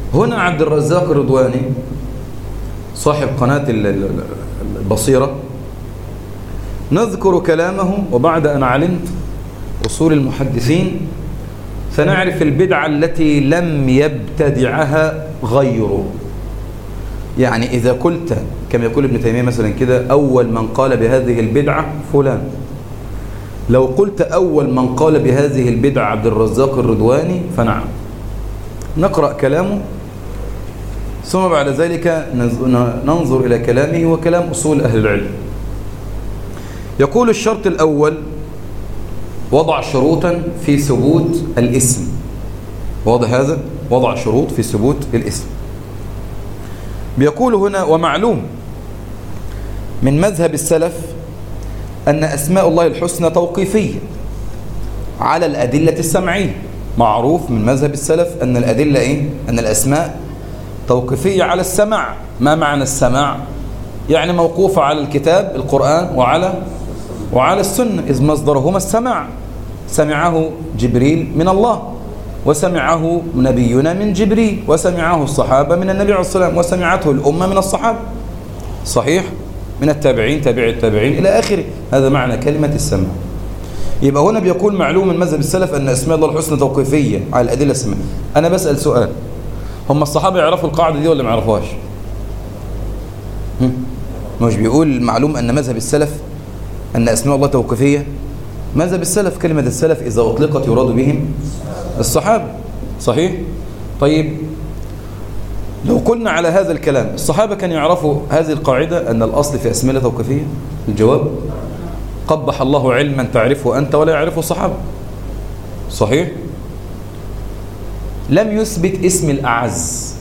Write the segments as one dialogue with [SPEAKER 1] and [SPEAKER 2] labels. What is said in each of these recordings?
[SPEAKER 1] هنا عبد الرزاق الرضواني صاحب قناة البصيرة نذكر كلامه وبعد أن علمت أصول المحدثين سنعرف البدعة التي لم يبتدعها غيره يعني إذا قلت كما يقول ابن تيمية مثلا كده أول من قال بهذه البدعة فلان لو قلت أول من قال بهذه البدعة عبد الرزاق الرضواني فنعم نقرأ كلامه ثم بعد ذلك ننظر إلى كلامه وكلام أصول أهل العلم يقول الشرط الأول وضع شروطا في ثبوت الاسم واضح هذا وضع شروط في ثبوت الاسم بيقول هنا ومعلوم من مذهب السلف أن أسماء الله الحسنى توقيفية على الأدلة السمعية معروف من مذهب السلف أن الأدلة إيه؟ أن الأسماء توقيفية على السمع ما معنى السماع يعني موقوفة على الكتاب القرآن وعلى وعلى السنة إذ مصدرهما السمع سمعه جبريل من الله وسمعه نبينا من جبريل وسمعه الصحابة من النبي عليه الصلاة والسلام وسمعته الأمة من الصحابة صحيح من التابعين تابع التابعين إلى آخره هذا معنى كلمة السمع يبقى هنا بيقول معلوم من مذهب السلف أن أسماء الله الحسنى توقيفية على الأدلة السمعية أنا بسأل سؤال هم الصحابة يعرفوا القاعدة دي ولا ما يعرفوهاش مش بيقول معلوم أن مذهب السلف أن أسماء الله توقيفية مذهب السلف كلمة السلف إذا أطلقت يراد بهم الصحابة صحيح طيب لو قلنا على هذا الكلام الصحابة كانوا يعرفوا هذه القاعدة أن الأصل في أسماء الله توقيفية الجواب قبح الله علما تعرفه أنت ولا يعرفه الصحابة صحيح لم يثبت اسم الأعز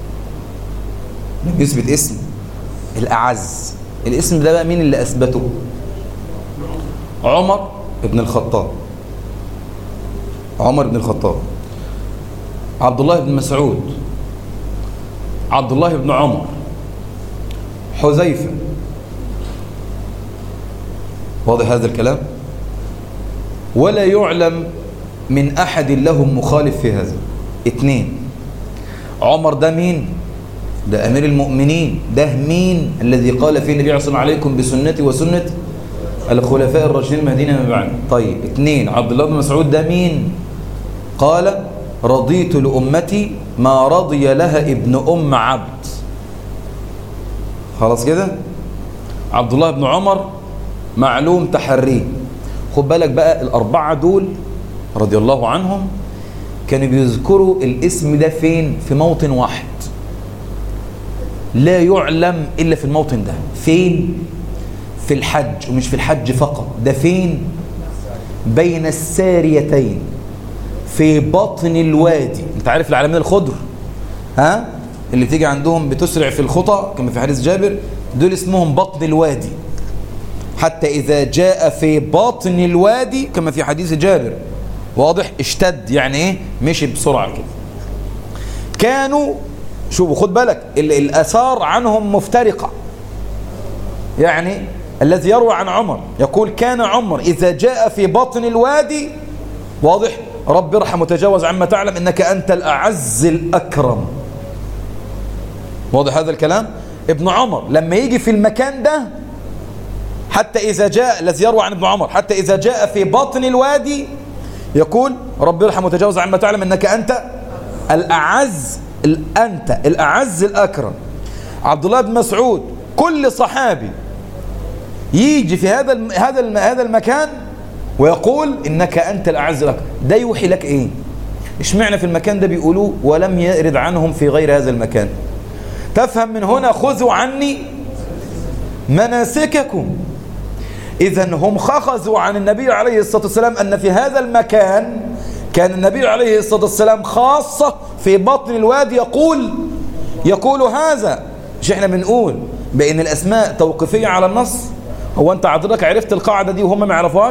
[SPEAKER 1] لم يثبت اسم الأعز الاسم ده بقى مين اللي أثبته عمر بن الخطاب عمر بن الخطاب عبد الله بن مسعود عبد الله بن عمر حذيفة واضح هذا الكلام ولا يعلم من أحد لهم مخالف في هذا اثنين عمر ده مين ده أمير المؤمنين ده مين الذي قال فيه النبي عليه عليكم بسنتي وسنة الخلفاء الراشدين المهديين من بعد طيب اثنين عبد الله بن مسعود ده مين قال رضيت لأمتي ما رضي لها ابن أم عبد خلاص كده عبد الله بن عمر معلوم تحريه خد بالك بقى الأربعة دول رضي الله عنهم كانوا بيذكروا الاسم ده فين في موطن واحد لا يعلم إلا في الموطن ده فين في الحج ومش في الحج فقط ده فين بين الساريتين في بطن الوادي انت عارف العالمين الخضر ها اللي بتيجي عندهم بتسرع في الخطى كما في حديث جابر دول اسمهم بطن الوادي حتى إذا جاء في باطن الوادي كما في حديث جابر واضح اشتد يعني ايه مشي بسرعة كده كانوا شوفوا خد بالك الأثار عنهم مفترقة يعني الذي يروى عن عمر يقول كان عمر إذا جاء في باطن الوادي واضح رب ارحم وتجاوز عما تعلم إنك أنت الأعز الأكرم واضح هذا الكلام ابن عمر لما يجي في المكان ده حتى إذا جاء الذي يروى عن ابن عمر حتى إذا جاء في باطن الوادي يقول رب ارحم وتجاوز عما تعلم إنك أنت الأعز أنت الأعز الأكرم عبد الله بن مسعود كل صحابي يجي في هذا هذا هذا المكان ويقول انك انت الاعز لك ده يوحي لك ايه اشمعنى في المكان ده بيقولوه ولم يرد عنهم في غير هذا المكان تفهم من هنا خذوا عني مناسككم اذا هم اخذوا عن النبي عليه الصلاه والسلام ان في هذا المكان كان النبي عليه الصلاه والسلام خاصه في بطن الوادي يقول يقول هذا مش احنا بنقول بان الاسماء توقيفيه على النص هو انت حضرتك عرفت القاعده دي وهم ما يعرفوهاش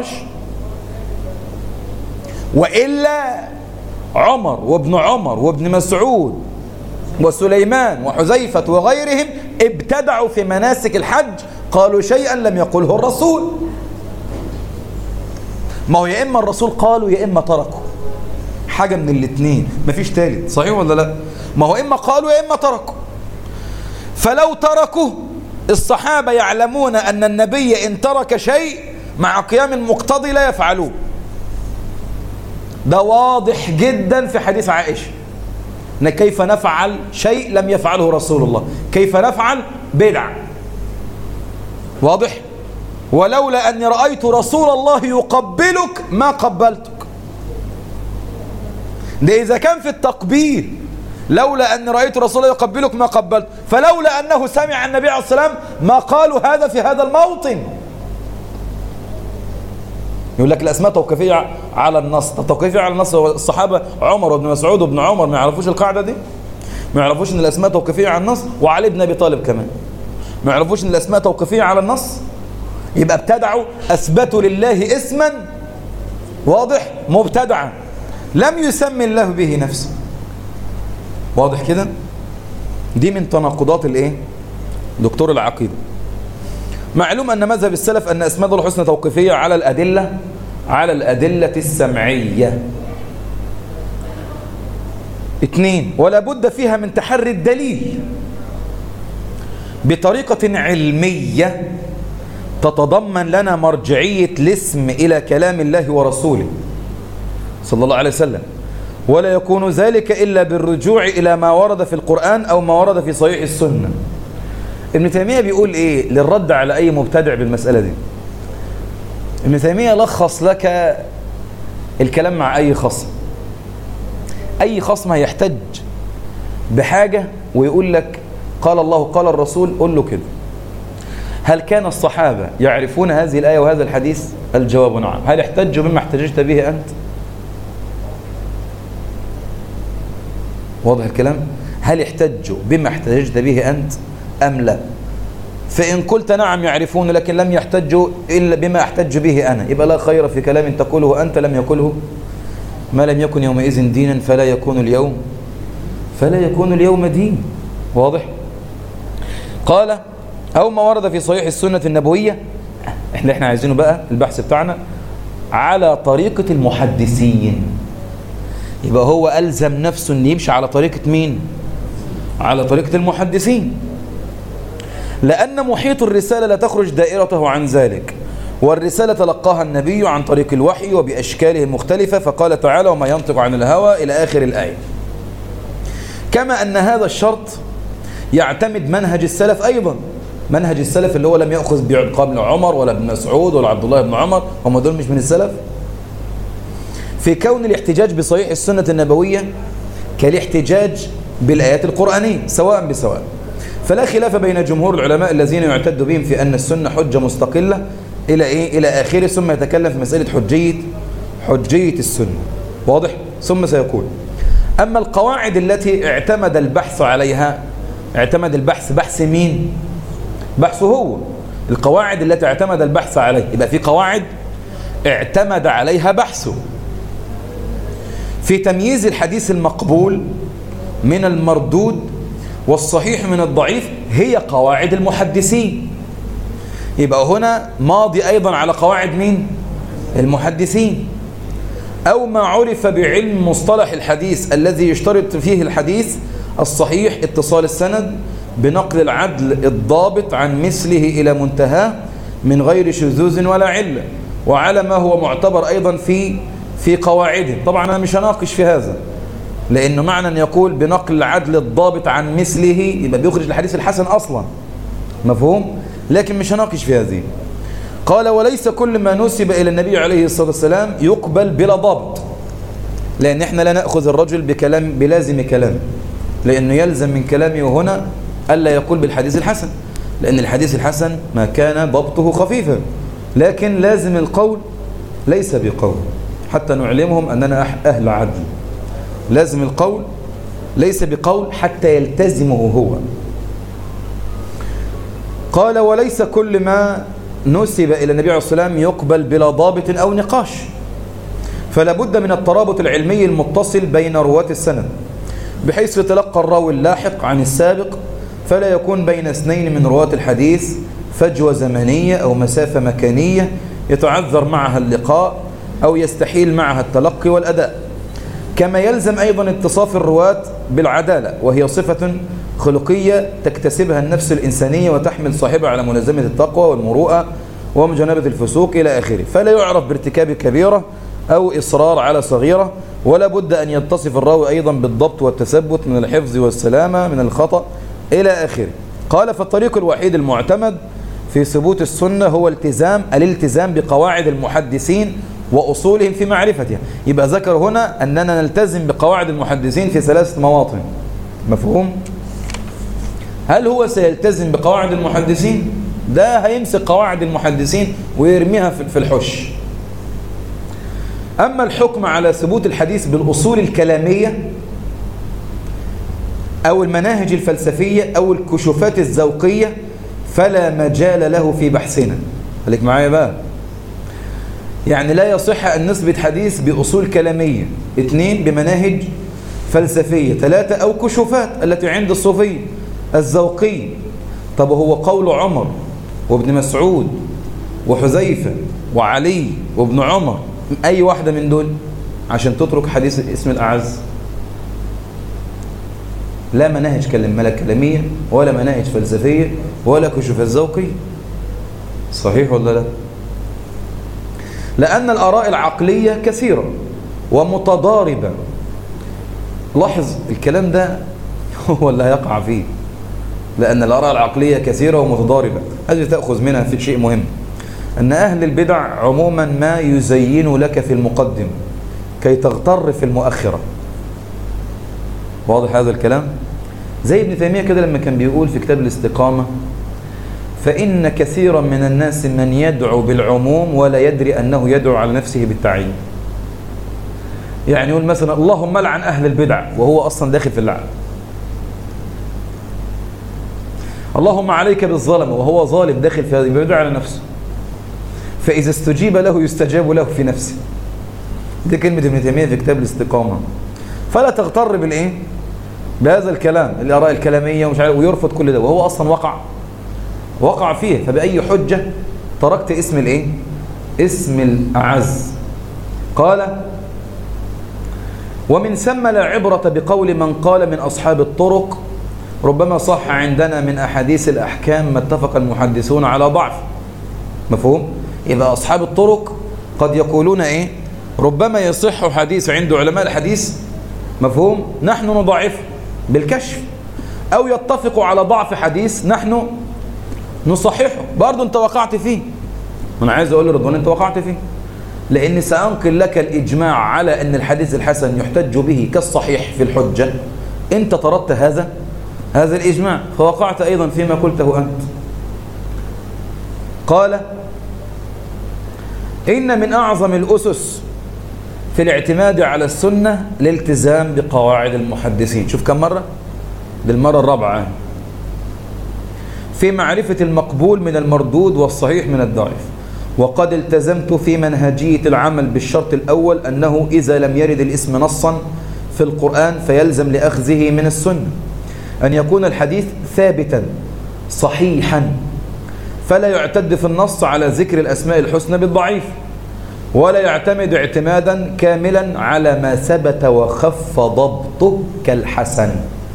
[SPEAKER 1] والا عمر وابن عمر وابن مسعود وسليمان وحذيفه وغيرهم ابتدعوا في مناسك الحج قالوا شيئا لم يقله الرسول ما هو يا اما الرسول قالوا يا اما تركوا حاجة من الاثنين مفيش تالت صحيح ولا لا ما هو إما قالوا يا إما تركوا فلو تركوا الصحابة يعلمون أن النبي إن ترك شيء مع قيام المقتضي لا يفعلوه ده واضح جدا في حديث عائشة إن كيف نفعل شيء لم يفعله رسول الله كيف نفعل بدع واضح ولولا أني رأيت رسول الله يقبلك ما قبلتك ده إذا كان في التقبيل لولا أن رأيت رسول الله يقبلك ما قبلت فلولا أنه سمع النبي عليه الصلاة والسلام ما قالوا هذا في هذا الموطن يقول لك الأسماء توقيفية على النص توقيفية على النص الصحابة عمر وابن مسعود وابن عمر ما يعرفوش القاعدة دي ما يعرفوش ان الأسماء توقيفية على النص وعلي بن أبي طالب كمان ما يعرفوش ان الأسماء توقيفية على النص يبقى ابتدعوا أثبتوا لله اسما واضح مبتدعا لم يسمي الله به نفسه واضح كده دي من تناقضات الايه دكتور العقيده معلوم ان مذهب السلف ان اسماء الله الحسنى توقيفيه على الادله على الادله السمعيه اثنين ولا بد فيها من تحري الدليل بطريقه علميه تتضمن لنا مرجعيه الاسم الى كلام الله ورسوله صلى الله عليه وسلم ولا يكون ذلك إلا بالرجوع إلى ما ورد في القرآن أو ما ورد في صحيح السنة ابن تيمية بيقول إيه للرد على أي مبتدع بالمسألة دي ابن تيمية لخص لك الكلام مع أي خصم أي خصم هيحتج بحاجة ويقول لك قال الله قال الرسول قل له كده هل كان الصحابة يعرفون هذه الآية وهذا الحديث الجواب نعم هل احتجوا مما احتججت به أنت واضح الكلام هل احتجوا بما احتججت به أنت أم لا فإن قلت نعم يعرفون لكن لم يحتجوا إلا بما احتج به أنا يبقى لا خير في كلام تقوله أنت لم يقله ما لم يكن يومئذ دينا فلا يكون اليوم فلا يكون اليوم دين واضح قال أو ما ورد في صحيح السنة النبوية احنا احنا عايزينه بقى البحث بتاعنا على طريقة المحدثين يبقى هو ألزم نفسه أن يمشي على طريقة مين على طريقة المحدثين لأن محيط الرسالة لا تخرج دائرته عن ذلك والرسالة تلقاها النبي عن طريق الوحي وبأشكاله المختلفة فقال تعالى وما ينطق عن الهوى إلى آخر الآية كما أن هذا الشرط يعتمد منهج السلف أيضا منهج السلف اللي هو لم يأخذ بعقاب عمر ولا ابن مسعود ولا عبد الله بن عمر هم دول مش من السلف في كون الاحتجاج بصحيح السنة النبوية كالاحتجاج بالآيات القرآنية سواء بسواء فلا خلاف بين جمهور العلماء الذين يعتد بهم في أن السنة حجة مستقلة إلى إيه؟ إلى آخره ثم يتكلم في مسألة حجية حجية السنة واضح؟ ثم سيقول أما القواعد التي اعتمد البحث عليها اعتمد البحث بحث مين؟ بحثه هو القواعد التي اعتمد البحث عليها يبقى في قواعد اعتمد عليها بحثه في تمييز الحديث المقبول من المردود والصحيح من الضعيف هي قواعد المحدثين يبقى هنا ماضي أيضا على قواعد مين المحدثين أو ما عرف بعلم مصطلح الحديث الذي يشترط فيه الحديث الصحيح اتصال السند بنقل العدل الضابط عن مثله إلى منتهاه من غير شذوذ ولا علة وعلى ما هو معتبر أيضا في في قواعده طبعا أنا مش هناقش في هذا لأنه معنى أن يقول بنقل العدل الضابط عن مثله يبقى بيخرج الحديث الحسن أصلا مفهوم لكن مش هناقش في هذه قال وليس كل ما نسب إلى النبي عليه الصلاة والسلام يقبل بلا ضابط لأن احنا لا نأخذ الرجل بكلام بلازم كلام لأنه يلزم من كلامه هنا ألا يقول بالحديث الحسن لأن الحديث الحسن ما كان ضبطه خفيفا لكن لازم القول ليس بقول حتى نعلمهم أننا أهل عدل لازم القول ليس بقول حتى يلتزمه هو قال وليس كل ما نسب إلى النبي عليه الصلاة والسلام يقبل بلا ضابط أو نقاش فلا بد من الترابط العلمي المتصل بين رواة السند بحيث يتلقى الراوي اللاحق عن السابق فلا يكون بين اثنين من رواة الحديث فجوة زمنية أو مسافة مكانية يتعذر معها اللقاء أو يستحيل معها التلقي والأداء كما يلزم أيضا اتصاف الرواة بالعدالة وهي صفة خلقية تكتسبها النفس الإنسانية وتحمل صاحبها على ملازمة التقوى والمروءة ومجانبة الفسوق إلى آخره فلا يعرف بارتكاب كبيرة أو إصرار على صغيرة ولا بد أن يتصف الراوي أيضا بالضبط والتثبت من الحفظ والسلامة من الخطأ إلى آخره قال فالطريق الوحيد المعتمد في ثبوت السنة هو التزام الالتزام بقواعد المحدثين وأصولهم في معرفتها يبقى ذكر هنا أننا نلتزم بقواعد المحدثين في ثلاثة مواطن مفهوم؟ هل هو سيلتزم بقواعد المحدثين؟ ده هيمسك قواعد المحدثين ويرميها في الحش أما الحكم على ثبوت الحديث بالأصول الكلامية أو المناهج الفلسفية أو الكشوفات الذوقية فلا مجال له في بحثنا خليك معايا بقى يعني لا يصح أن نثبت حديث بأصول كلامية اثنين بمناهج فلسفية ثلاثة أو كشوفات التي عند الصوفية الذوقية طب هو قول عمر وابن مسعود وحذيفة وعلي وابن عمر أي واحدة من دول عشان تترك حديث اسم الأعز لا مناهج كلام كلامية ولا مناهج فلسفية ولا كشوف الذوقي صحيح ولا لا لأن الآراء العقلية كثيرة ومتضاربة لاحظ الكلام ده هو اللي هيقع فيه لأن الآراء العقلية كثيرة ومتضاربة هذه تأخذ منها في شيء مهم أن أهل البدع عموما ما يزين لك في المقدم كي تغتر في المؤخرة واضح هذا الكلام زي ابن تيمية كده لما كان بيقول في كتاب الاستقامة فإن كثيرا من الناس من يدعو بالعموم ولا يدري أنه يدعو على نفسه بالتعيين يعني يقول مثلا اللهم لعن أهل البدع وهو أصلا داخل في اللعن اللهم عليك بالظلم وهو ظالم داخل في هذا يدعو على نفسه فإذا استجيب له يستجاب له في نفسه دي كلمة ابن تيمية في كتاب الاستقامة فلا تغتر بالإيه بهذا الكلام الآراء الكلامية ومش عارف ويرفض كل ده وهو أصلا وقع وقع فيه فبأي حجة تركت اسم الإيه اسم الأعز قال ومن ثم لا عبرة بقول من قال من أصحاب الطرق ربما صح عندنا من أحاديث الأحكام ما اتفق المحدثون على ضعف مفهوم؟ إذا أصحاب الطرق قد يقولون إيه ربما يصح حديث عند علماء الحديث مفهوم نحن نضعفه بالكشف أو يتفق على ضعف حديث نحن نصححه برضه أنت وقعت فيه أنا عايز أقول لرضوان أنت وقعت فيه لأني سأنقل لك الإجماع على أن الحديث الحسن يحتج به كالصحيح في الحجة أنت طردت هذا هذا الإجماع فوقعت أيضا فيما قلته أنت قال إن من أعظم الأسس في الاعتماد على السنة الالتزام بقواعد المحدثين شوف كم مرة بالمرة الرابعة في معرفة المقبول من المردود والصحيح من الضعيف وقد التزمت في منهجية العمل بالشرط الأول أنه إذا لم يرد الاسم نصا في القرآن فيلزم لأخذه من السنة أن يكون الحديث ثابتا صحيحا فلا يعتد في النص على ذكر الأسماء الحسنى بالضعيف ولا يعتمد اعتمادا كاملا على ما ثبت وخف ضبطه كالحسن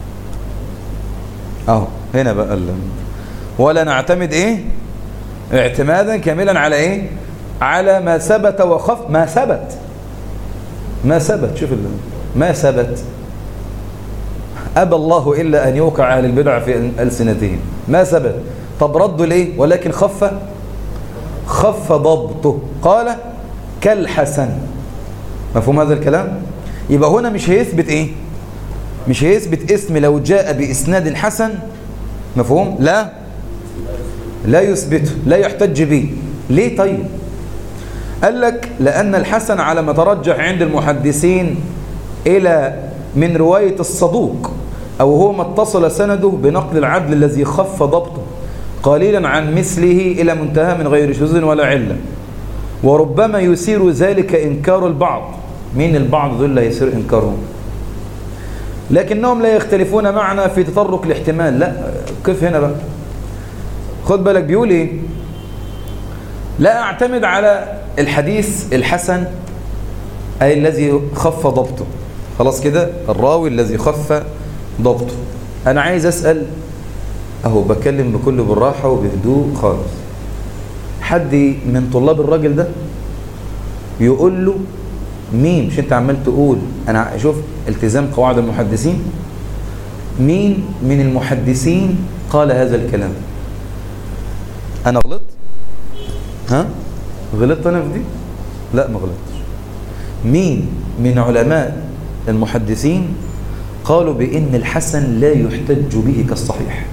[SPEAKER 1] اهو هنا بقى ال... ولا نعتمد ايه اعتمادا كاملا على ايه على ما ثبت وخف ما ثبت ما ثبت شوف ال... ما ثبت أبى الله إلا أن يوقع أهل البدع في ألسنتهم ما ثبت طب ردوا ليه ولكن خف خف ضبطه قال كالحسن مفهوم هذا الكلام يبقى هنا مش هيثبت ايه مش هيثبت اسم لو جاء بإسناد حسن مفهوم لا لا يثبته لا يحتج به ليه طيب قال لك لأن الحسن على ما ترجح عند المحدثين إلى من رواية الصدوق أو هو ما اتصل سنده بنقل العدل الذي خف ضبطه قليلا عن مثله إلى منتهى من غير شذ ولا علة وربما يثير ذلك إنكار البعض مين البعض دول لا يصير إنكارهم لكنهم لا يختلفون معنا في تطرق الاحتمال لا كيف هنا بقى خد بالك بيقول ايه لا اعتمد على الحديث الحسن أي الذي خف ضبطه خلاص كده الراوي الذي خف ضبطه أنا عايز أسأل أهو بكلم بكل بالراحة وبهدوء خالص حد من طلاب الراجل ده يقول له مين مش انت عمال تقول انا شوف التزام قواعد المحدثين مين من المحدثين قال هذا الكلام انا غلطت ها غلطت انا في دي لا ما غلطتش مين من علماء المحدثين قالوا بان الحسن لا يحتج به كالصحيح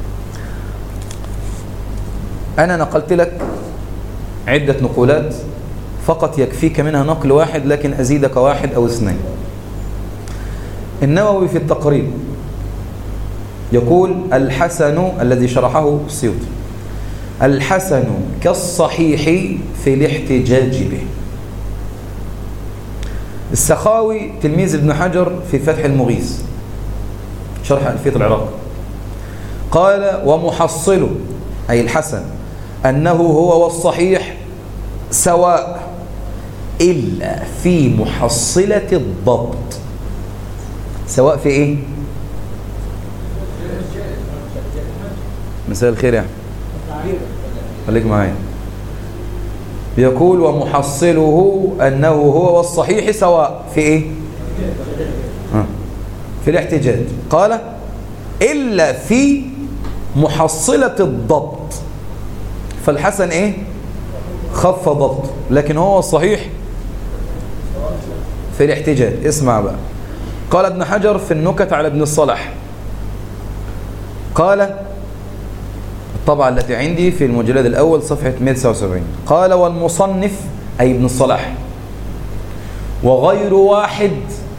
[SPEAKER 1] انا نقلت لك عده نقولات فقط يكفيك منها نقل واحد لكن أزيدك واحد أو اثنين النووي في التقريب يقول الحسن الذي شرحه السيوطي الحسن كالصحيح في الاحتجاج به السخاوي تلميذ ابن حجر في فتح المغيث شرح ألفية العراق قال ومحصله أي الحسن أنه هو والصحيح سواء إلا في محصلة الضبط سواء في إيه مساء الخير يا خليك معايا يقول ومحصله أنه هو والصحيح سواء في إيه آه. في الاحتجاج قال إلا في محصلة الضبط فالحسن إيه خف ضبط لكن هو الصحيح في الاحتجاج اسمع بقى قال ابن حجر في النكت على ابن الصلاح قال الطبعة التي عندي في المجلد الأول صفحة 179 قال والمصنف أي ابن الصلاح وغير واحد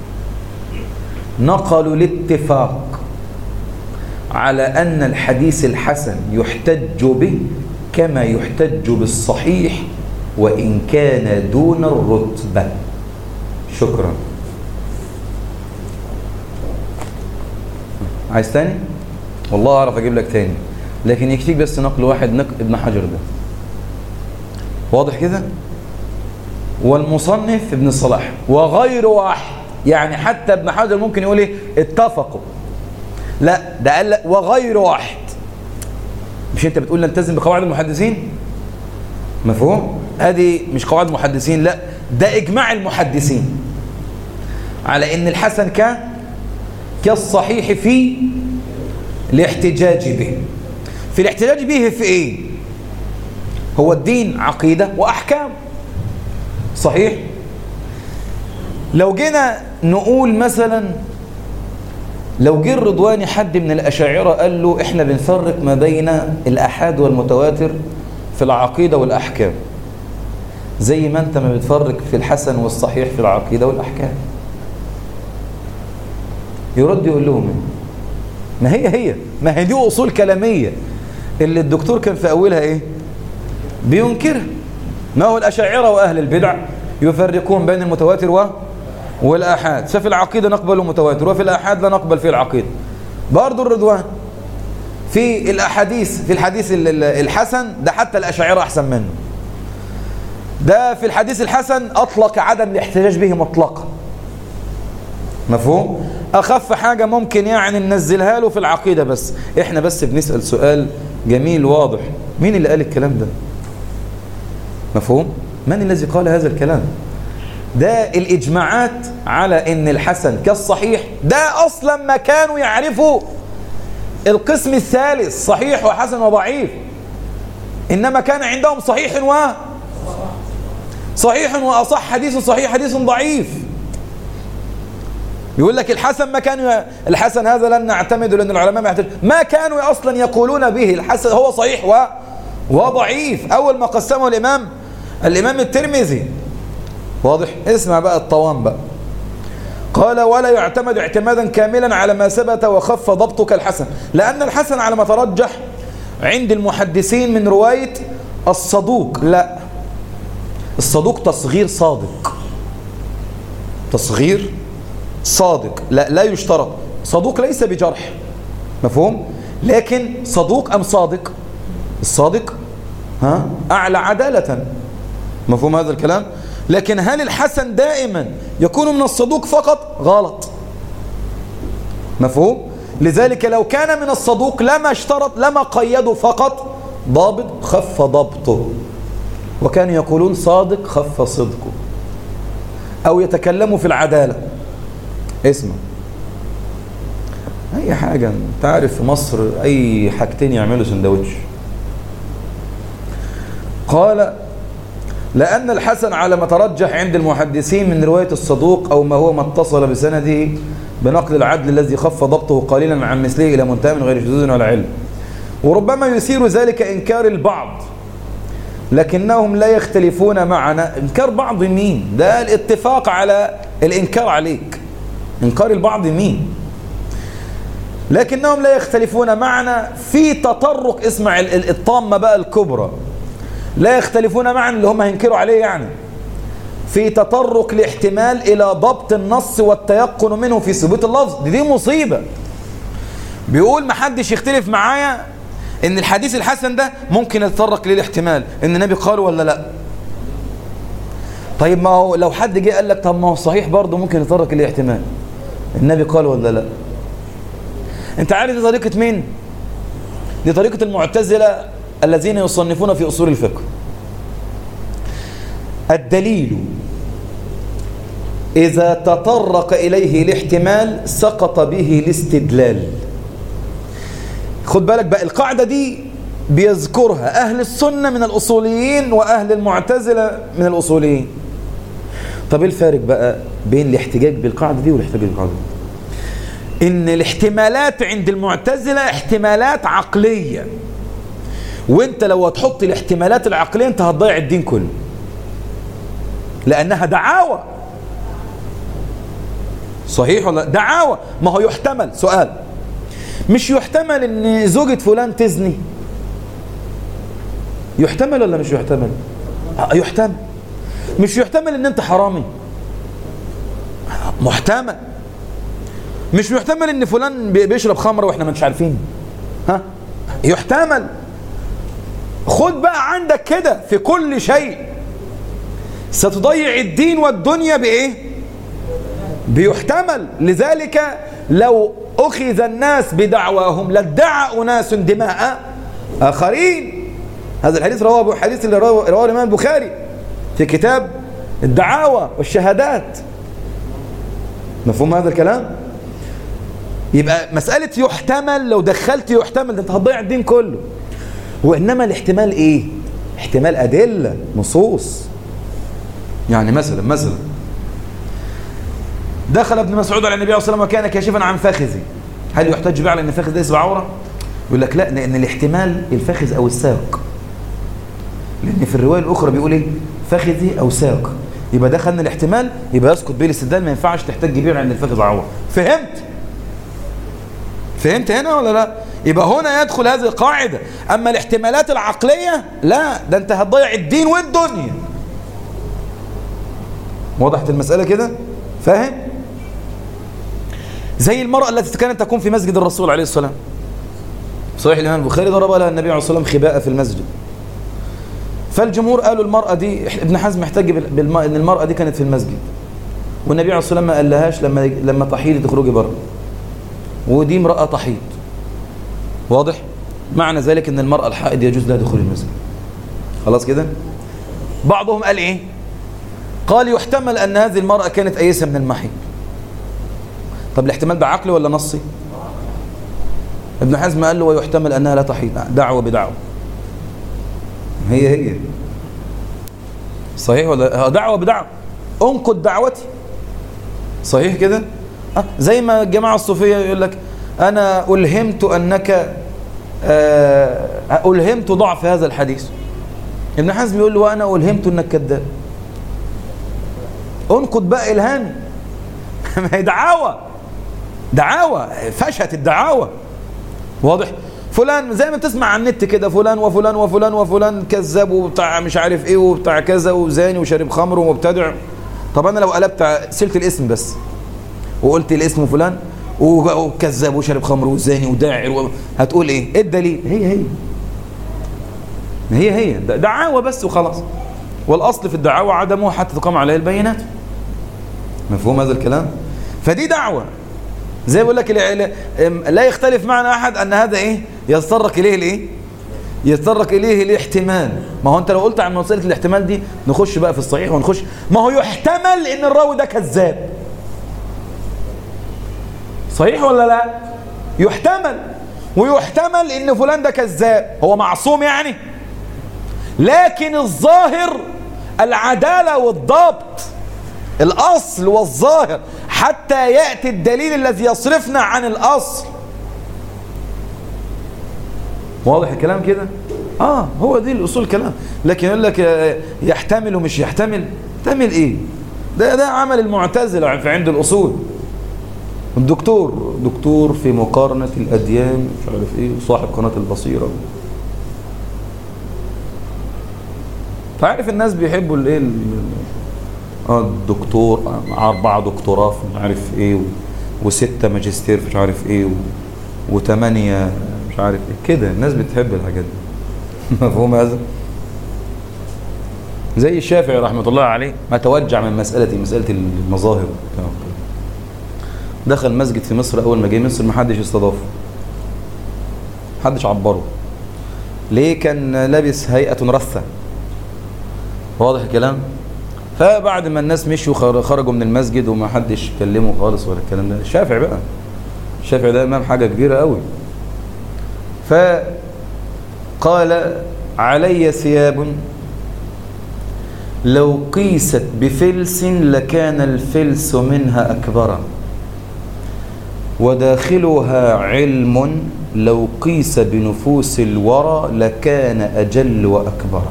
[SPEAKER 1] نقلوا الاتفاق على أن الحديث الحسن يحتج به كما يحتج بالصحيح وإن كان دون الرتبة شكرا عايز تاني والله اعرف اجيب لك تاني لكن يكفيك بس نقل واحد نقل ابن حجر ده واضح كده والمصنف ابن الصلاح وغير واحد يعني حتى ابن حجر ممكن يقول ايه اتفقوا لا ده قال وغير واحد مش انت بتقول نلتزم بقواعد المحدثين مفهوم ادي مش قواعد المحدثين لا ده اجماع المحدثين على ان الحسن ك كالصحيح في الاحتجاج به في الاحتجاج به في ايه هو الدين عقيدة واحكام صحيح لو جينا نقول مثلا لو جه الرضواني حد من الأشاعرة قال له احنا بنفرق ما بين الأحاد والمتواتر في العقيدة والأحكام زي ما انت ما بتفرق في الحسن والصحيح في العقيدة والأحكام يرد يقول لهم ايه ما هي هي ما هي دي أصول كلامية اللي الدكتور كان في أولها ايه بينكرها ما هو الأشاعرة وأهل البدع يفرقون بين المتواتر و والآحاد ففي العقيدة نقبل المتواتر وفي الآحاد لا نقبل في العقيدة برضو الرضوان في الأحاديث في الحديث الحسن ده حتى الأشاعرة أحسن منه ده في الحديث الحسن أطلق عدم الاحتجاج به مطلقا مفهوم أخف حاجة ممكن يعني ننزلها له في العقيدة بس إحنا بس بنسأل سؤال جميل واضح مين اللي قال الكلام ده مفهوم من الذي قال هذا الكلام ده الإجماعات على إن الحسن كالصحيح ده أصلا ما كانوا يعرفوا القسم الثالث صحيح وحسن وضعيف إنما كان عندهم صحيح و صحيح وأصح حديث صحيح حديث ضعيف يقول لك الحسن ما كانوا الحسن هذا لن نعتمد لأن العلماء ما يعتمد ما كانوا أصلا يقولون به الحسن هو صحيح و وضعيف أول ما قسمه الإمام الإمام الترمذي واضح اسمع بقى الطوام بقى قال ولا يعتمد اعتمادا كاملا على ما ثبت وخف ضبطك الحسن لأن الحسن على ما ترجح عند المحدثين من رواية الصدوق لا الصدوق تصغير صادق تصغير صادق لا لا يشترط صدوق ليس بجرح مفهوم لكن صدوق أم صادق الصادق ها أعلى عدالة مفهوم هذا الكلام لكن هل الحسن دائما يكون من الصدوق فقط غلط مفهوم لذلك لو كان من الصدوق لما اشترط لما قيدوا فقط ضابط خف ضبطه وكانوا يقولون صادق خف صدقه أو يتكلموا في العدالة اسمع أي حاجة تعرف في مصر أي حاجتين يعملوا سندوتش قال لأن الحسن على ما ترجح عند المحدثين من رواية الصدوق أو ما هو ما اتصل بسنده بنقل العدل الذي خف ضبطه قليلا عن مثله إلى منتهى من غير شذوذ ولا علم وربما يثير ذلك إنكار البعض لكنهم لا يختلفون معنا إنكار بعض مين ده الاتفاق على الإنكار عليك إنكار البعض مين لكنهم لا يختلفون معنا في تطرق اسمع الطامة بقى الكبرى لا يختلفون معنا اللي هم هينكروا عليه يعني في تطرق الاحتمال إلى ضبط النص والتيقن منه في ثبوت اللفظ دي, دي مصيبة بيقول ما حدش يختلف معايا ان الحديث الحسن ده ممكن يتطرق للاحتمال ان النبي قال ولا لا طيب ما هو لو حد جه قال لك طب ما هو صحيح برضه ممكن يتطرق للاحتمال النبي قال ولا لا انت عارف دي طريقة مين دي طريقة المعتزلة الذين يصنفون في أصول الفقه الدليل إذا تطرق إليه الاحتمال سقط به الاستدلال خد بالك بقى القاعدة دي بيذكرها أهل السنة من الأصوليين وأهل المعتزلة من الأصوليين طب ايه الفارق بقى بين الاحتجاج بالقاعدة دي والاحتجاج بالقاعدة دي إن الاحتمالات عند المعتزلة احتمالات عقلية وانت لو هتحط الاحتمالات العقلية انت هتضيع الدين كله لأنها دعاوى صحيح ولا دعاوى ما هو يحتمل سؤال مش يحتمل ان زوجة فلان تزني يحتمل ولا مش يحتمل يحتمل مش يحتمل ان انت حرامي محتمل مش يحتمل ان فلان بيشرب خمر واحنا مش عارفين ها يحتمل خد بقى عندك كده في كل شيء ستضيع الدين والدنيا بايه بيحتمل لذلك لو أخذ الناس بدعواهم لادعى أناس دماء آخرين هذا الحديث رواه أبو حديث اللي رواه الإمام البخاري في كتاب الدعاوى والشهادات مفهوم هذا الكلام يبقى مسألة يحتمل لو دخلت يحتمل ده انت هتضيع الدين كله وإنما الاحتمال ايه احتمال أدلة نصوص يعني مثلا مثلا دخل ابن مسعود على النبي صلى الله عليه وسلم وكان كاشفا عن فخذه هل يحتج بقى على ان الفخذ ده اسم عوره يقول لك لا لان الاحتمال الفخذ او الساق لان في الروايه الاخرى بيقول ايه فخذي او ساق يبقى ده خدنا الاحتمال يبقى يسقط به الاستدلال ما ينفعش تحتاج بيه على ان الفخذ عوره فهمت فهمت هنا ولا لا يبقى هنا يدخل هذه القاعده اما الاحتمالات العقليه لا ده انت هتضيع الدين والدنيا وضحت المساله كده فاهم زي المرأة التي كانت تكون في مسجد الرسول عليه السلام صحيح الإمام البخاري ضرب لها النبي عليه الصلاة والسلام خباء في المسجد فالجمهور قالوا المرأة دي ابن حزم محتاج بالم... ان المرأة دي كانت في المسجد والنبي عليه الصلاة والسلام ما قالهاش لما لما تحيضي تخرجي بره ودي امرأة تحيض واضح معنى ذلك ان المرأة الحائض يجوز لها دخول المسجد خلاص كده بعضهم قال ايه قال يحتمل ان هذه المرأة كانت ايسة من المحيض طب الاحتمال ده عقلي ولا نصي ابن حزم قال له ويحتمل أنها لا تحيط دعوة بدعوة هي هي صحيح ولا دعوة بدعوة انقد دعوتي صحيح كده أه زي ما الجماعة الصوفية يقول لك أنا ألهمت أنك أه ألهمت ضعف هذا الحديث ابن حزم يقول له وأنا ألهمت أنك كذاب انقد بقى إلهامي ما هي دعاوى دعاوى فشت الدعاوى واضح فلان زي ما تسمع على النت كده فلان وفلان وفلان وفلان كذاب وبتاع مش عارف ايه وبتاع كذا وزاني وشارب خمر ومبتدع طب انا لو قلبت سلت الاسم بس وقلت الاسم فلان وكذاب وشارب خمر وزاني وداعر و... هتقول ايه ايه الدليل هي هي هي هي دعاوى بس وخلاص والاصل في الدعاوى عدمه حتى تقام عليه البينات مفهوم هذا الكلام فدي دعوة زي بقول لك لا يختلف معنا أحد أن هذا إيه يتطرق إليه الإيه يتطرق إليه الاحتمال ما هو أنت لو قلت عن مسألة الاحتمال دي نخش بقى في الصحيح ونخش ما هو يحتمل إن الراوي ده كذاب صحيح ولا لا يحتمل ويحتمل إن فلان ده كذاب هو معصوم يعني لكن الظاهر العدالة والضبط الأصل والظاهر حتى يأتي الدليل الذي يصرفنا عن الأصل واضح الكلام كده آه هو دي الأصول الكلام لكن يقول لك يحتمل ومش يحتمل يحتمل إيه ده ده عمل المعتزلة في عند الأصول الدكتور دكتور في مقارنة الأديان مش عارف إيه وصاحب قناة البصيرة فعارف الناس بيحبوا الايه اه الدكتور أربعة دكتوراه مش عارف إيه و... وستة ماجستير مش عارف إيه و... وثمانية مش عارف إيه كده الناس بتحب الحاجات دي مفهوم هذا؟ زي الشافعي رحمة الله عليه ما توجع من مسألة مسألة المظاهر دخل مسجد في مصر أول ما جه مصر ما حدش استضافه حدش عبره ليه كان لابس هيئة رثة واضح الكلام فبعد ما الناس مشوا خرجوا من المسجد وما حدش كلمه خالص ولا الكلام ده الشافعي بقى الشافعي ده امام حاجه كبيره قوي فقال علي ثياب لو قيست بفلس لكان الفلس منها أكبر وداخلها علم لو قيس بنفوس الورى لكان أجل وأكبر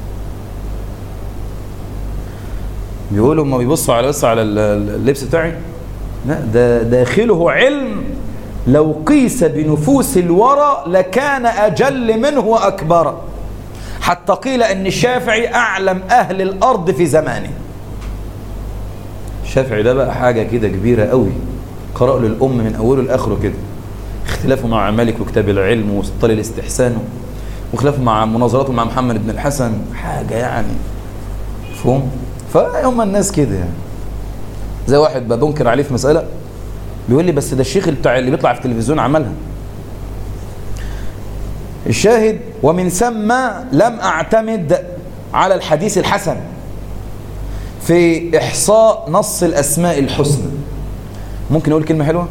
[SPEAKER 1] بيقولوا ما بيبصوا على بس على اللبس بتاعي لا ده داخله علم لو قيس بنفوس الورى لكان أجل منه وأكبر حتى قيل أن الشافعي أعلم أهل الأرض في زمانه الشافعي ده بقى حاجة كده كبيرة قوي قرأ للأم من أوله لآخره كده اختلافه مع مالك وكتاب العلم وسلطان الاستحسان وخلافه مع مناظراته مع محمد بن الحسن حاجة يعني مفهوم فهم الناس كده يعني زي واحد بنكر عليه في مسألة بيقول لي بس ده الشيخ بتاع اللي بيطلع في التلفزيون عملها الشاهد ومن ثم لم أعتمد على الحديث الحسن في إحصاء نص الأسماء الحسنى ممكن أقول كلمة حلوة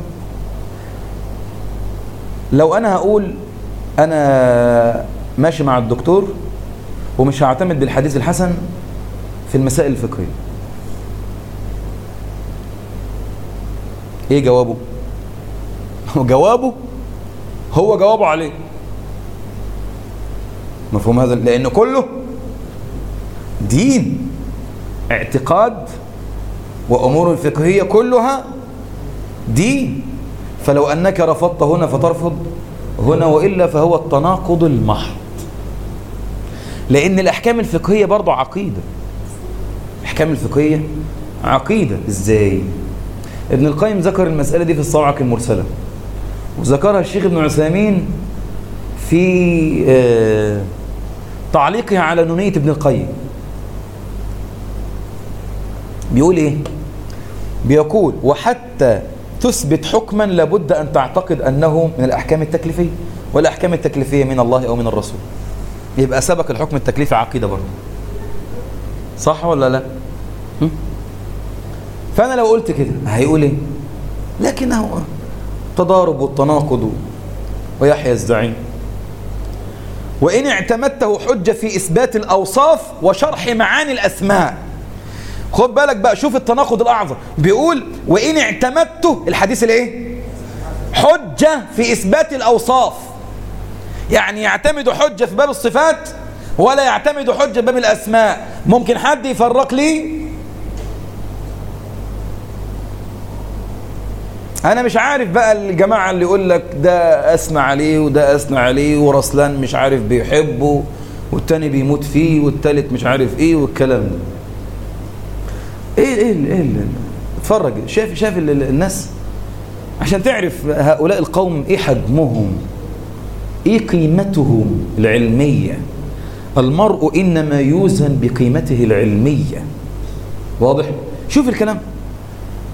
[SPEAKER 1] لو أنا هقول أنا ماشي مع الدكتور ومش هعتمد بالحديث الحسن في المسائل الفقهية ايه جوابه جوابه هو جوابه عليه مفهوم هذا لان كله دين اعتقاد وامور الفقهيه كلها دين فلو انك رفضت هنا فترفض هنا والا فهو التناقض المحض لان الاحكام الفقهيه برضه عقيده الاحكام الفقهيه عقيده ازاي ابن القيم ذكر المساله دي في الصواعق المرسله وذكرها الشيخ ابن عثيمين في آه تعليقه على نونيه ابن القيم بيقول ايه بيقول وحتى تثبت حكما لابد ان تعتقد انه من الاحكام التكليفيه والاحكام التكليفيه من الله او من الرسول يبقى سبق الحكم التكليفي عقيده برضه صح ولا لا فانا لو قلت كده هيقول ايه لكنه تضارب والتناقض ويحيى الزعيم وان اعتمدته حجه في اثبات الاوصاف وشرح معاني الاسماء خد بالك بقى شوف التناقض الاعظم بيقول وان اعتمدته الحديث الايه حجه في اثبات الاوصاف يعني يعتمد حجه في باب الصفات ولا يعتمد حجه في باب الاسماء ممكن حد يفرق لي انا مش عارف بقى الجماعه اللي يقول لك ده اثنى عليه وده اثنى عليه ورسلان مش عارف بيحبه والتاني بيموت فيه والتالت مش عارف ايه والكلام ده ايه ايه ايه اتفرج شايف شايف الناس عشان تعرف هؤلاء القوم ايه حجمهم ايه قيمتهم العلميه المرء انما يوزن بقيمته العلميه واضح شوف الكلام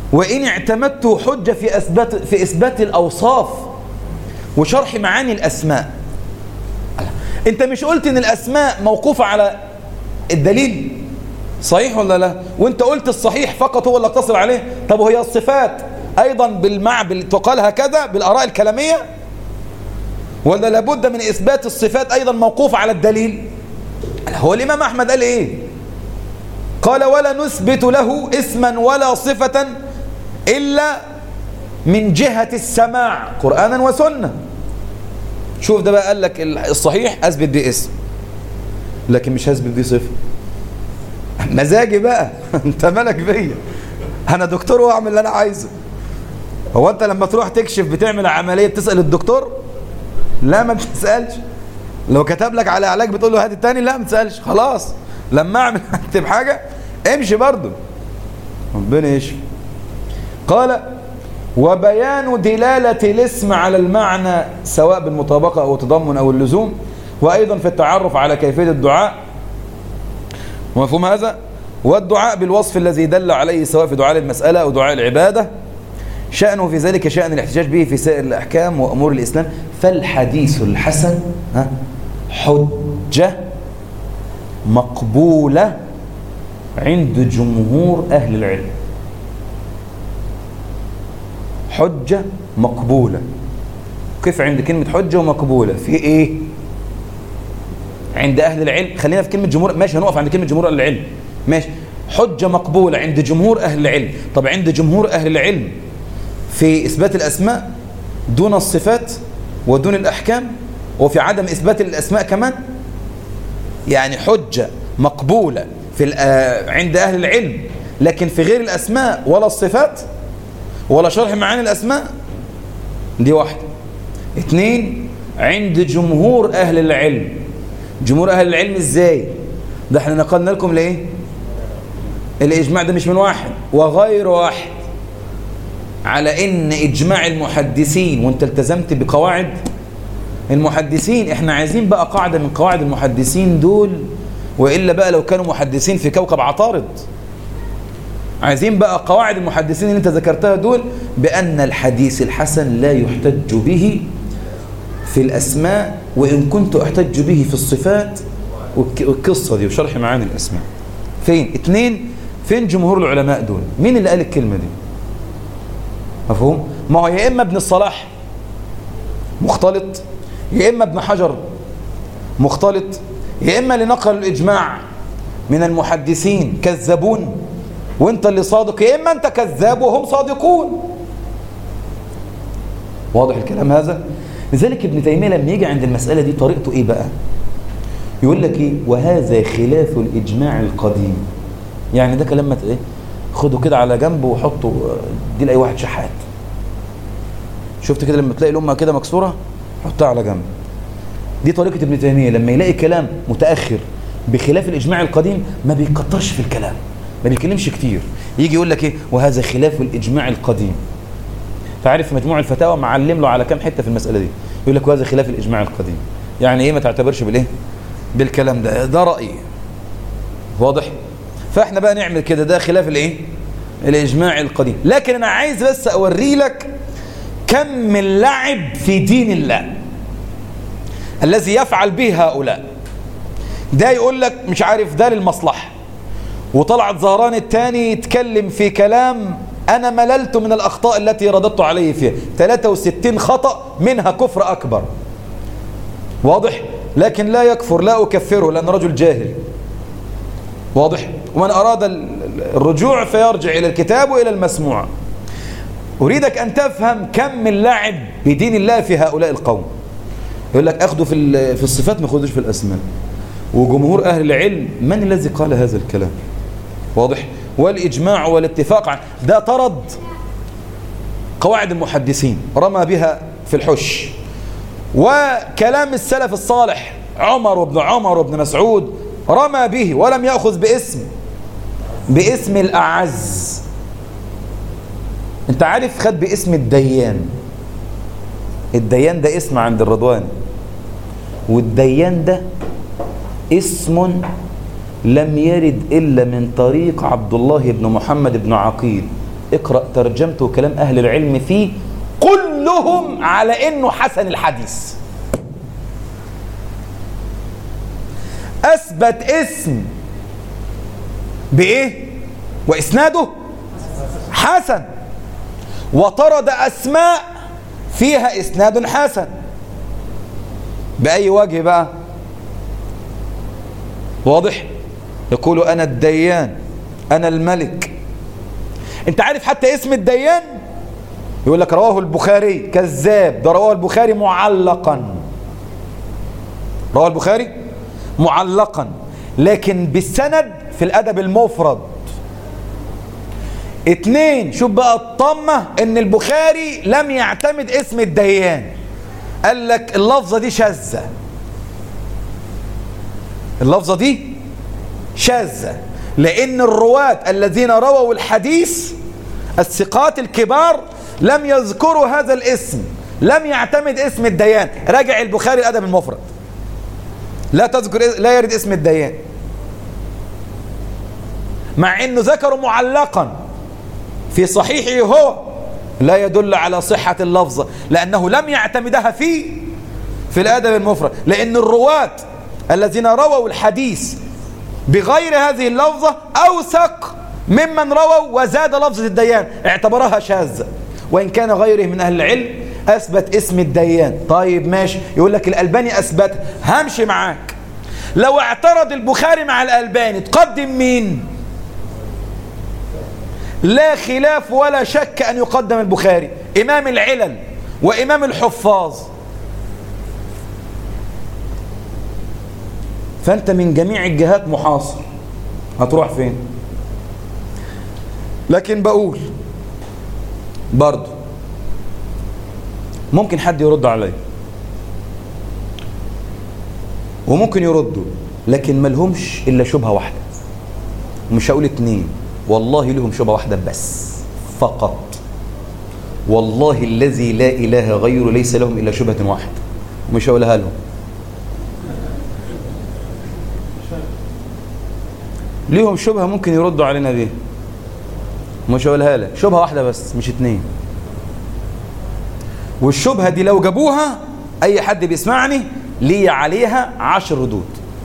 [SPEAKER 1] وإن اعتمدت حجة في إثبات, في إثبات الأوصاف وشرح معاني الأسماء أنت مش قلت إن الأسماء موقوفة على الدليل صحيح ولا لا وانت قلت الصحيح فقط هو اللي اقتصر عليه طب وهي الصفات ايضا بالمع تقال هكذا بالاراء الكلاميه ولا لابد من اثبات الصفات ايضا موقوفه على الدليل هو الامام احمد قال ايه قال ولا نثبت له اسما ولا صفه الا من جهه السماع قرانا وسنه شوف ده بقى قال لك الصحيح اثبت بيه اسم لكن مش هثبت بيه صفه مزاجي بقى انت مالك بيا انا دكتور واعمل اللي انا عايزه هو انت لما تروح تكشف بتعمل عمليه تسال الدكتور لا ما بتسالش لو كتب لك على علاج بتقول له هات التاني لا ما تسالش خلاص لما اعمل اكتب حاجه امشي برضه ربنا يشفي قال وبيان دلالة الاسم على المعنى سواء بالمطابقة أو التضمن أو اللزوم وأيضا في التعرف على كيفية الدعاء ومفهوم هذا والدعاء بالوصف الذي دل عليه سواء في دعاء المسألة أو دعاء العبادة شأنه في ذلك شأن الاحتجاج به في سائر الأحكام وأمور الإسلام فالحديث الحسن حجة مقبولة عند جمهور أهل العلم حجة مقبولة كيف عند كلمة حجة ومقبولة في إيه عند أهل العلم خلينا في كلمة جمهور ماشي هنقف عند كلمة جمهور أهل العلم ماشي حجة مقبولة عند جمهور أهل العلم طب عند جمهور أهل العلم في إثبات الأسماء دون الصفات ودون الأحكام وفي عدم إثبات الأسماء كمان يعني حجة مقبولة في عند أهل العلم لكن في غير الأسماء ولا الصفات ولا شرح معاني الأسماء دي واحدة اثنين عند جمهور أهل العلم جمهور أهل العلم إزاي ده احنا نقلنا لكم ليه الإجماع ده مش من واحد وغير واحد على ان اجماع المحدثين وانت التزمت بقواعد المحدثين احنا عايزين بقى قاعدة من قواعد المحدثين دول وإلا بقى لو كانوا محدثين في كوكب عطارد عايزين بقى قواعد المحدثين اللي انت ذكرتها دول بأن الحديث الحسن لا يحتج به في الأسماء وإن كنت أحتج به في الصفات والقصة دي وشرح معاني الأسماء فين اتنين فين جمهور العلماء دول مين اللي قال الكلمة دي مفهوم ما هو يا إما ابن الصلاح مختلط يا إما ابن حجر مختلط يا إما اللي نقل الإجماع من المحدثين كذابون وانت اللي صادق يا إما أنت كذاب وهم صادقون واضح الكلام هذا لذلك ابن تيمية لما يجي عند المسألة دي طريقته إيه بقى يقول لك إيه وهذا خلاف الإجماع القديم يعني ده كلام ما ايه خده كده على جنب وحطه دي لأي واحد شحات شفت كده لما تلاقي الأمة كده مكسورة حطها على جنب دي طريقة ابن تيمية لما يلاقي كلام متأخر بخلاف الإجماع القديم ما بيكترش في الكلام ما بيتكلمش كتير يجي يقول لك ايه وهذا خلاف الإجماع القديم فعارف في مجموع الفتاوى معلم له على كام حتة في المسألة دي يقول لك وهذا خلاف الإجماع القديم يعني ايه ما تعتبرش بالايه بالكلام ده ده رأيي واضح فاحنا بقى نعمل كده ده خلاف الايه الإجماع القديم لكن أنا عايز بس أوري لك كم من لعب في دين الله الذي يفعل به هؤلاء ده يقول لك مش عارف ده للمصلحة وطلعت زهران الثاني يتكلم في كلام أنا مللت من الأخطاء التي رددت عليه فيها 63 خطأ منها كفر أكبر واضح لكن لا يكفر لا أكفره لأن رجل جاهل واضح ومن أراد الرجوع فيرجع إلى الكتاب وإلى المسموع أريدك أن تفهم كم من لعب بدين الله في هؤلاء القوم يقول لك أخذوا في في الصفات ما أخذوش في الأسماء وجمهور أهل العلم من الذي قال هذا الكلام واضح والإجماع والاتفاق عن ده طرد قواعد المحدثين رمى بها في الحش وكلام السلف الصالح عمر وابن عمر وابن مسعود رمى به ولم يأخذ باسم باسم الأعز انت عارف خد باسم الديان الديان ده اسم عند الرضوان والديان ده اسم لم يرد إلا من طريق عبد الله بن محمد بن عقيل اقرأ ترجمته وكلام أهل العلم فيه كلهم على إنه حسن الحديث أثبت اسم بإيه وإسناده حسن وطرد أسماء فيها إسناد حسن بأي وجه بقى واضح يقول أنا الديان أنا الملك أنت عارف حتى اسم الديان يقول لك رواه البخاري كذاب ده رواه البخاري معلقا رواه البخاري معلقا لكن بالسند في الأدب المفرد اتنين شوف بقى الطمة ان البخاري لم يعتمد اسم الديان قال لك اللفظة دي شاذة اللفظة دي شاذة لأن الرواة الذين رووا الحديث الثقات الكبار لم يذكروا هذا الاسم لم يعتمد اسم الديان راجع البخاري الأدب المفرد لا تذكر لا يرد اسم الديان مع انه ذكره معلقا في صحيحه هو لا يدل على صحة اللفظة لأنه لم يعتمدها في في الأدب المفرد لأن الرواة الذين رووا الحديث بغير هذه اللفظة أوثق ممن رووا وزاد لفظة الديان اعتبرها شاذة وإن كان غيره من أهل العلم أثبت اسم الديان طيب ماشي يقول لك الألباني أثبت همشي معاك لو اعترض البخاري مع الألباني تقدم مين لا خلاف ولا شك أن يقدم البخاري إمام العلل وإمام الحفاظ فأنت من جميع الجهات محاصر هتروح فين لكن بقول برضو ممكن حد يرد علي وممكن يردوا لكن ملهمش إلا شبهة واحدة ومش هقول اتنين والله لهم شبهة واحدة بس فقط والله الذي لا إله غيره ليس لهم إلا شبهة واحدة ومش هقولها لهم ليهم شبهة ممكن يردوا علينا بيها مش هقولها لك شبهة واحدة بس مش اتنين والشبهة دي لو جابوها أي حد بيسمعني لي عليها عشر ردود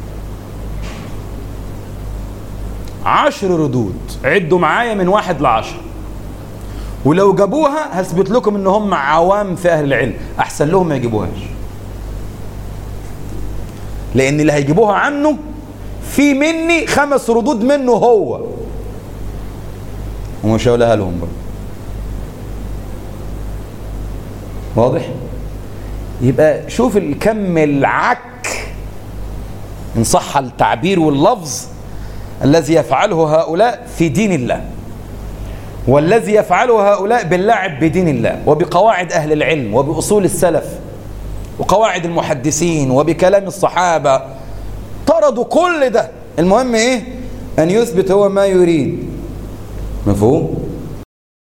[SPEAKER 1] عشر ردود عدوا معايا من واحد لعشر ولو جابوها هثبت لكم ان هم عوام في اهل العلم احسن لهم ما يجيبوهاش لان اللي هيجيبوها عنه في مني خمس ردود منه هو ومش هقولها لهم برضه واضح يبقى شوف الكم العك ان صح التعبير واللفظ الذي يفعله هؤلاء في دين الله والذي يفعله هؤلاء باللعب بدين الله وبقواعد أهل العلم وبأصول السلف وقواعد المحدثين وبكلام الصحابة طردوا كل ده المهم إيه أن يثبت هو ما يريد مفهوم